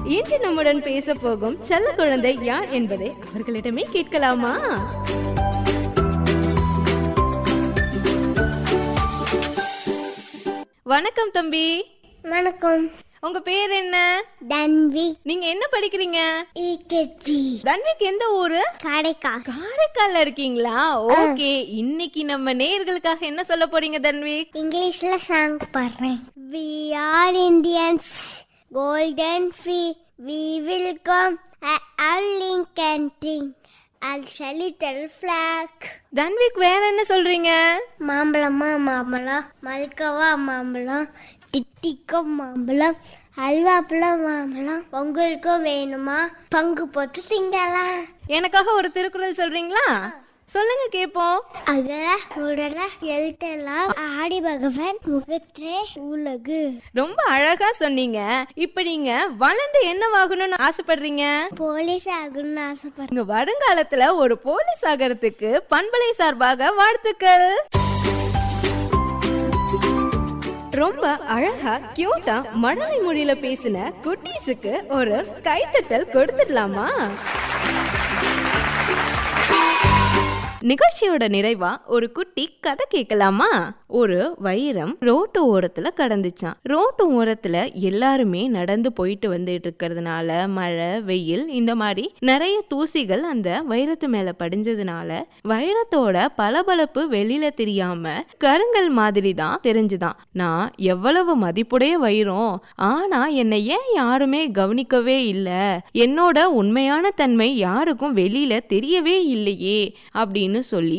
இன்று நம்முடன் பேச போகும் செல்ல குழந்தை யார் என்பதை அவர்களிடமே கேட்கலாமா வணக்கம் தம்பி வணக்கம் உங்க பேர் என்ன தன்வி நீங்க என்ன படிக்கிறீங்க இகேஜி தன்விக்கு எந்த ஊரு கடைக்கா காரைக்கால்ல இருக்கீங்களா ஓகே இன்னைக்கு நம்ம நேயர்களுக்காக என்ன சொல்ல போறீங்க தன்வி இங்கிலீஷ்ல சாங் பாடுறேன் we are Indians golden fee we will come howling canting all little flag தன்விக் வேற என்ன சொல்றீங்க மாம்பழமா மாம்பழம் மல்கவா மாம்பழம் திட்டிக்கும் மாம்பழம் அல்வாப்பழம் மாம்பழம் உங்களுக்கும் வேணுமா பங்கு போட்டு திங்கலாம் எனக்காக ஒரு திருக்குறள் சொல்றீங்களா சொல்லுங்க கேப்போம் அகர உடல எழுத்தெல்லாம் ஆடி பகவான் முகற்றே உலகு ரொம்ப அழகா சொன்னீங்க இப்ப நீங்க வளர்ந்து என்னவாகணும்னு ஆசைப்படுறீங்க போலீஸ் ஆகணும்னு ஆசைப்படுறேன் உங்க வருங்காலத்துல ஒரு போலீஸ் ஆகிறதுக்கு பண்பலை சார்பாக வாழ்த்துக்கள் ரொம்ப அழகா கியூட்டா மழலை மொழியில பேசின குட்டீஸுக்கு ஒரு கைத்தட்டல் கொடுத்துடலாமா நிகழ்ச்சியோட நிறைவா ஒரு குட்டி கதை கேட்கலாமா ஒரு வைரம் ரோட்டு ஓரத்துல கடந்துச்சான் ரோட்டு ஓரத்துல எல்லாருமே நடந்து போயிட்டு வந்துட்டு இருக்கிறதுனால மழை வெயில் இந்த மாதிரி நிறைய தூசிகள் அந்த வைரத்து மேல படிஞ்சதுனால வைரத்தோட பளபளப்பு வெளியில தெரியாம கருங்கல் மாதிரி தான் தெரிஞ்சுதான் நான் எவ்வளவு மதிப்புடைய வைரம் ஆனா என்னை ஏன் யாருமே கவனிக்கவே இல்ல என்னோட உண்மையான தன்மை யாருக்கும் வெளியில தெரியவே இல்லையே அப்படின்னு சொல்லி